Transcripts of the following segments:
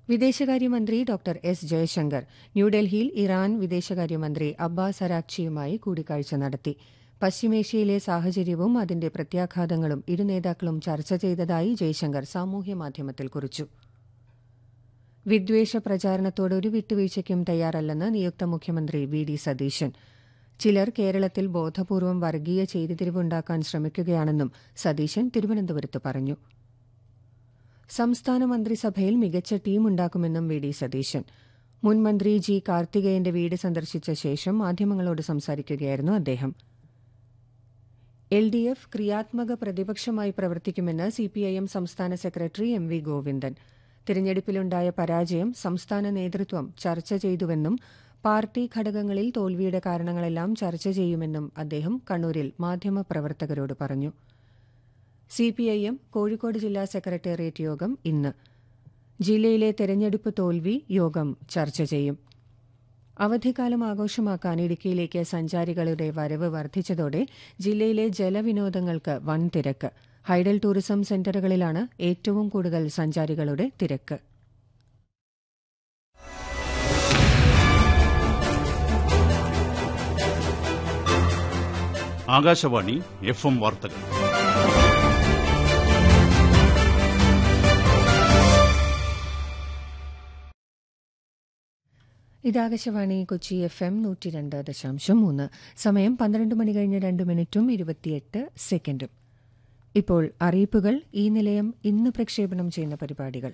വിദേശകാര്യമന്ത്രി doctor S Jaishankar ന്യൂഡൽഹിയിൽ Iran വിദേശകാര്യമന്ത്രി അബ്ബാസ് അരാക്ചിയുമായി കൂടിക്കാഴ്ച നടത്തി പശ്ചിമേഷ്യയിലെ സാഹചര്യവും അതിന്റെ പ്രത്യാഘാതങ്ങളും ഇരു നേതാക്കളും ചർച്ച ചെയ്തതായി ജയശങ്കർ സാമൂഹ്യമാധ്യമത്തിൽ കുറിച്ചു വിദ്വേഷ പ്രചാരണത്തോട് ഒരു വിട്ടുവീഴ്ചയ്ക്കും തയ്യാറല്ലെന്ന് നിയുക്ത മുഖ്യമന്ത്രി വി ഡി സതീശൻ ചിലർ കേരളത്തിൽ ബോധപൂർവം വർഗീയ ചെയ്തിരിവുണ്ടാക്കാൻ ശ്രമിക്കുകയാണെന്നും സതീശൻ തിരുവനന്തപുരത്ത് പറഞ്ഞു സംസ്ഥാന മന്ത്രിസഭയിൽ മികച്ച ടീം ഉണ്ടാക്കുമെന്നും വി ഡി സതീശൻ മുൻ മന്ത്രി ജി കാർത്തികേയന്റെ വീട് സന്ദർശിച്ച ശേഷം മാധ്യമങ്ങളോട് സംസാരിക്കുകയായിരുന്നു അദ്ദേഹം എൽ ഡി എഫ് ക്രിയാത്മക പ്രതിപക്ഷമായി പ്രവർത്തിക്കുമെന്ന് സിപിഐഎം സംസ്ഥാന സെക്രട്ടറി എം വി ഗോവിന്ദൻ തിരഞ്ഞെടുപ്പിലുണ്ടായ പരാജയം സംസ്ഥാന നേതൃത്വം ചർച്ച ചെയ്തുവെന്നും പാർട്ടി ഘടകങ്ങളിൽ തോൽവിയുടെ കാരണങ്ങളെല്ലാം ചർച്ച ചെയ്യുമെന്നും അദ്ദേഹം കണ്ണൂരിൽ മാധ്യമപ്രവർത്തകരോട് പറഞ്ഞു സിപിഐഎം കോഴിക്കോട് ജില്ലാ സെക്രട്ടേറിയറ്റ് യോഗം ഇന്ന് ജില്ലയിലെ തെരഞ്ഞെടുപ്പ് തോൽവി യോഗം ചർച്ച ചെയ്യും അവധിക്കാലം ആഘോഷമാക്കാൻ ഇടുക്കിയിലേക്ക് സഞ്ചാരികളുടെ വരവ് വർദ്ധിച്ചതോടെ ജില്ലയിലെ ജലവിനോദങ്ങൾക്ക് വൻ തിരക്ക് ഹൈഡൽ ടൂറിസം സെന്ററുകളിലാണ് ഏറ്റവും കൂടുതൽ സഞ്ചാരികളുടെ തിരക്ക് ആകാശവാണി എഫ് എം വാർത്തകൾ ഇത് ആകാശവാണി കൊച്ചി എഫ് എം നൂറ്റി രണ്ട് ദശാംശം മൂന്ന് സമയം പന്ത്രണ്ട് മണി കഴിഞ്ഞ് രണ്ട് മിനിറ്റും ഇരുപത്തിയെട്ട് സെക്കൻഡും ഇപ്പോൾ അറിയിപ്പുകൾ ഈ നിലയം ഇന്ന് പ്രക്ഷേപണം ചെയ്യുന്ന പരിപാടികൾ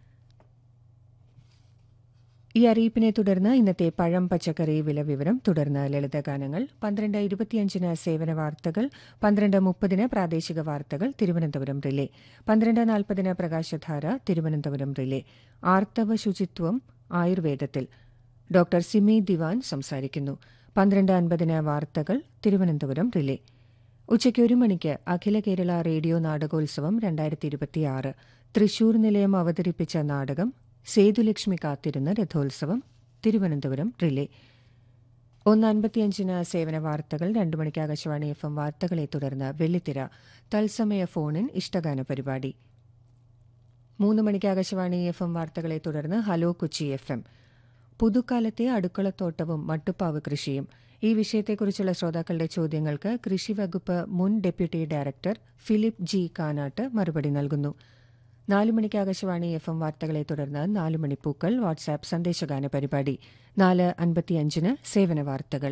ഈ അറിയിപ്പിനെ തുടർന്ന് ഇന്നത്തെ പഴം പച്ചക്കറി വില വിവരം തുടർന്ന് ലളിതഗാനങ്ങൾ പന്ത്രണ്ട് ഇരുപത്തിയഞ്ചിന് സേവന വാർത്തകൾ പന്ത്രണ്ട് മുപ്പതിന് പ്രാദേശിക വാർത്തകൾ തിരുവനന്തപുരം റിലേ പന്ത്രണ്ട് നാൽപ്പതിന് പ്രകാശധാര തിരുവനന്തപുരം റിലേ ആർത്തവ ശുചിത്വം ആയുർവേദത്തിൽ ഡോക്ടർ സിമി ദിവാൻ സംസാരിക്കുന്നു പന്ത്രണ്ട് അൻപതിന് വാർത്തകൾ തിരുവനന്തപുരം റിലേ ഉച്ചയ്ക്ക് ഒരു മണിക്ക് അഖില കേരള റേഡിയോ നാടകോത്സവം രണ്ടായിരത്തി ഇരുപത്തിയാറ് തൃശൂർ നിലയം അവതരിപ്പിച്ച നാടകം സേതുലക്ഷ്മി കാത്തിരുന്ന രഥോത്സവം തിരുവനന്തപുരം റിലേ ഒന്ന് അൻപത്തിയഞ്ചിന് സേവന വാർത്തകൾ രണ്ടു മണിക്ക് ആകാശവാണി എഫ് എം വാർത്തകളെ തുടർന്ന് വെള്ളിത്തിര തത്സമയ ഫോണിൻ ഇഷ്ടഗാന പരിപാടി മൂന്ന് മണിക്ക് ആകാശവാണി എഫ് എം വാർത്തകളെ തുടർന്ന് ഹലോ കൊച്ചി എഫ് എം പുതുക്കാലത്തെ അടുക്കളത്തോട്ടവും മട്ടുപ്പാവ് കൃഷിയും ഈ വിഷയത്തെക്കുറിച്ചുള്ള ശ്രോതാക്കളുടെ ചോദ്യങ്ങൾക്ക് കൃഷി വകുപ്പ് മുൻ deputy director Philip G Kanatt മറുപടി നൽകുന്നു നാല് മണിക്ക് ആകാശവാണി എഫ് എം വാർത്തകളെ തുടർന്ന് നാല് മണിപ്പൂക്കൾ വാട്സാപ്പ് സന്ദേശഗാന പരിപാടി നാല് അൻപത്തിയഞ്ചിന് സേവന വാർത്തകൾ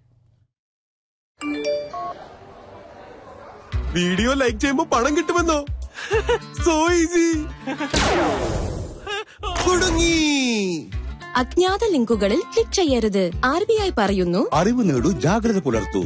വീഡിയോ ലൈക്ക് ചെയ്യുമ്പോ പണം കിട്ടുമെന്നോ സോ ഈസി കുടുങ്ങി അജ്ഞാത ലിങ്കുകളിൽ ക്ലിക്ക് ചെയ്യരുത് ആർ ബി ഐ പറയുന്നു അറിവ് നേടൂ ജാഗ്രത പുലർത്തൂ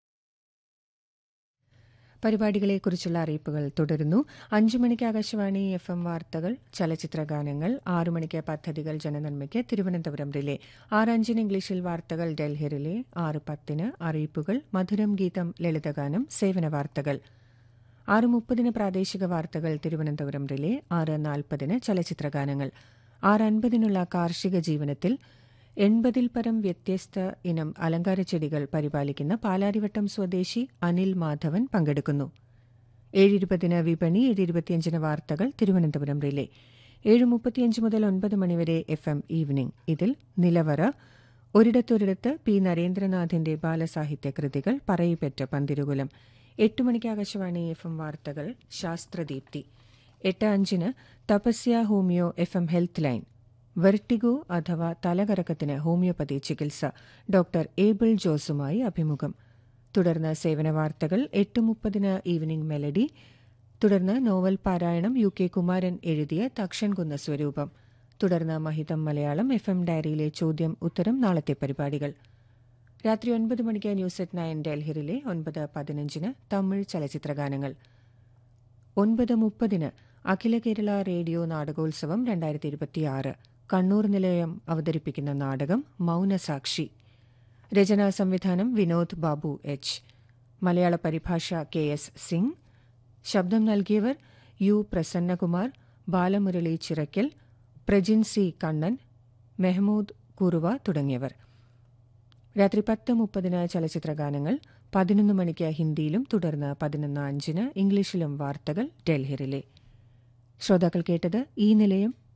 പരിപാടികളെക്കുറിച്ചുള്ള അറിയിപ്പുകൾ തുടരുന്നു അഞ്ചു മണിക്ക് ആകാശവാണി എഫ് എം വാർത്തകൾ ചലച്ചിത്ര ഗാനങ്ങൾ ആറു മണിക്ക് പദ്ധതികൾ ജനനന്മയ്ക്ക് തിരുവനന്തപുരം റിലേ ആറ് അഞ്ചിന് ഇംഗ്ലീഷിൽ വാർത്തകൾ ഡൽഹി റിലേ ആറ് പത്തിന് അറിയിപ്പുകൾ മധുരം ഗീതം ലളിതഗാനം സേവന വാർത്തകൾ ആറ് മുപ്പതിന് പ്രാദേശിക വാർത്തകൾ തിരുവനന്തപുരം റിലേ ആറ് നാൽപ്പതിന് ചലച്ചിത്ര ഗാനങ്ങൾ ആറ് അൻപതിനുള്ള കാർഷിക ജീവനത്തിൽ എൺപതിൽ പരം വ്യത്യസ്ത ഇനം അലങ്കാര ചെടികൾ പരിപാലിക്കുന്ന പാലാരിവട്ടം സ്വദേശി അനിൽ മാധവൻ പങ്കെടുക്കുന്നു ഏഴ് ഇരുപതിന് വിപണി ഏഴ് ഇരുപത്തിയഞ്ചിന് വാർത്തകൾ തിരുവനന്തപുരം റിലേ ഏഴ് മുപ്പത്തിയഞ്ച് മുതൽ ഒൻപത് മണിവരെ എഫ് എം ഈവനിംഗ് ഇതിൽ നിലവറ ഒരിടത്തൊരിടത്ത് പി നരേന്ദ്രനാഥിന്റെ ബാലസാഹിത്യ കൃതികൾ പറയിപ്പറ്റ പന്തിരുകുലം എട്ട് മണിക്ക് ആകാശവാണി എഫ് എം വാർത്തകൾ ശാസ്ത്രദീപ്തി എട്ട് അഞ്ചിന് Thapasya homeo F M health line vertigo അഥവാ തലകറക്കത്തിന് ഹോമിയോപ്പതി ചികിത്സ ഡോക്ടർ ഏബിൾ ജോസുമായി അഭിമുഖം തുടർന്ന് സേവന വാർത്തകൾ എട്ട് മുപ്പതിന് ഈവനിംഗ് മെലഡി തുടർന്ന് നോവൽ പാരായണം യു കെ കുമാരൻ എഴുതിയ തക്ഷൻകുന്ന സ്വരൂപം തുടർന്ന് മഹിതം മലയാളം എഫ് എം ഡയറിയിലെ ചോദ്യം ഉത്തരം നാളത്തെ പരിപാടികൾ രാത്രി ഒൻപത് മണിക്ക് ന്യൂസ് അറ്റ് നയൻ ഡൽഹിയിലെ ഒൻപത് പതിനഞ്ചിന് തമിഴ് ചലച്ചിത്രഗാനങ്ങൾ ഒൻപത് മുപ്പതിന് അഖില കേരള റേഡിയോ നാടകോത്സവം രണ്ടായിരത്തി ഇരുപത്തിയാറ് കണ്ണൂർ നിലയം അവതരിപ്പിക്കുന്ന നാടകം മൗനസാക്ഷി രചനാ സംവിധാനം വിനോദ് ബാബു എച്ച് മലയാള പരിഭാഷ കെ എസ് സിംഗ് ശബ്ദം നൽകിയവർ യു പ്രസന്നകുമാർ ബാലമുരളി ചിറക്കൽ പ്രജിൻ സി കണ്ണൻ മെഹ്മൂദ് കുറുവ തുടങ്ങിയവർ രാത്രി പത്ത് മുപ്പതിന് ചലച്ചിത്രഗാനങ്ങൾ പതിനൊന്ന് മണിക്ക് ഹിന്ദിയിലും തുടർന്ന് പതിനൊന്ന് അഞ്ചിന് ഇംഗ്ലീഷിലും വാർത്തകൾ ഡൽഹിയിലെ ശ്രോതാക്കൾ കേട്ടത് ഈ നിലയം